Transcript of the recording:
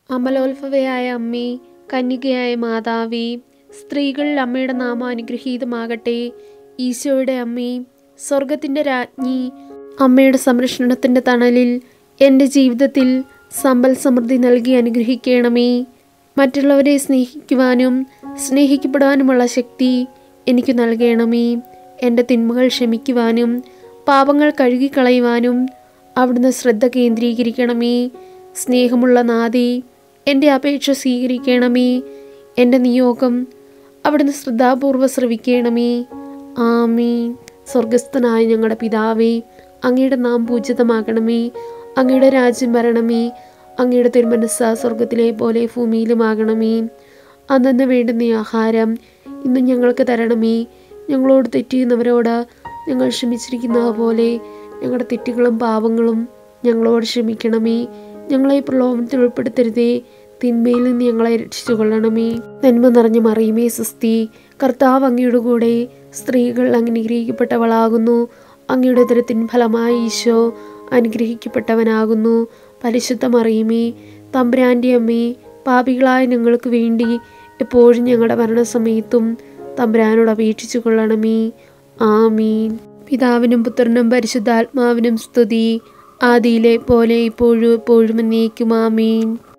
അമലോത്ഭവയായ അമ്മേ കന്യകയായ മാതാവേ സ്ത്രീകളിൽ അമ്മയുടെ നാമം അനുഗ്രഹീതമാകട്ടെ ഈശോയുടെ അമ്മേ സ്വർഗത്തിൻ്റെ രാജ്ഞി അമ്മയുടെ സംരക്ഷണത്തിൻ്റെ തണലിൽ എൻ്റെ ജീവിതത്തിൽ സമ്പൽ സമൃദ്ധി നൽകി അനുഗ്രഹിക്കണമേ മറ്റുള്ളവരെ സ്നേഹിക്കുവാനും സ്നേഹിക്കപ്പെടാനുമുള്ള ശക്തി എനിക്ക് നൽകണമേ എൻ്റെ തിന്മകൾ ക്ഷമിക്കുവാനും പാപങ്ങൾ കഴുകിക്കളയുവാനും അവിടുന്ന് ശ്രദ്ധ കേന്ദ്രീകരിക്കണമേ സ്നേഹമുള്ള നാദി എൻ്റെ അപേക്ഷ സ്വീകരിക്കണമേ എൻ്റെ നിയോഗം അവിടുന്ന് ശ്രദ്ധാപൂർവ്വം ശ്രവിക്കണമേ ആമേ സ്വർഗസ്ഥനായ ഞങ്ങളുടെ പിതാവേ അങ്ങയുടെ നാം പൂജിതമാകണമേ അങ്ങയുടെ രാജ്യം വരണമേ അങ്ങയുടെ തിരുമനസ്സ സ്വർഗത്തിലെ പോലെ ഭൂമിയിലുമാകണമേ അന്നു വേണ്ടുന്ന ഈ ആഹാരം ഇന്ന് ഞങ്ങൾക്ക് തരണമേ ഞങ്ങളോട് തെറ്റിയുന്നവരോട് ഞങ്ങൾ ക്ഷമിച്ചിരിക്കുന്നത് പോലെ ഞങ്ങളുടെ തെറ്റുകളും പാപങ്ങളും ഞങ്ങളോട് ക്ഷമിക്കണമേ ഞങ്ങളെ പ്രലോഭനത്തിൽ ഉൾപ്പെടുത്തരുതേ തിന്മയിൽ നിന്ന് ഞങ്ങളെ രക്ഷിച്ചു കൊള്ളണമേ നന്മ നിറഞ്ഞ മറിയുമേ സുസ്തി കർത്താവ് അങ്ങയുടെ കൂടെ സ്ത്രീകൾ അനുഗ്രഹിക്കപ്പെട്ടവളാകുന്നു അങ്ങയുടെ ഉദരത്തിൻ ഫലമായി ഈശോ അനുഗ്രഹിക്കപ്പെട്ടവനാകുന്നു പരിശുദ്ധ മറിയുമേ തമ്പുരാൻ്റെ അമ്മേ പാപികളായ ഞങ്ങൾക്ക് വേണ്ടി എപ്പോഴും ഞങ്ങളുടെ മരണസമയത്തും തമ്പുരാനോട് അപേക്ഷിച്ചു കൊള്ളണമേ ആമീൻ പിതാവിനും പുത്രനും പരിശുദ്ധാത്മാവിനും സ്തുതി ആദിയിലെ പോലെ ഇപ്പോഴും എപ്പോഴും എന്നേക്കും ആമീൻ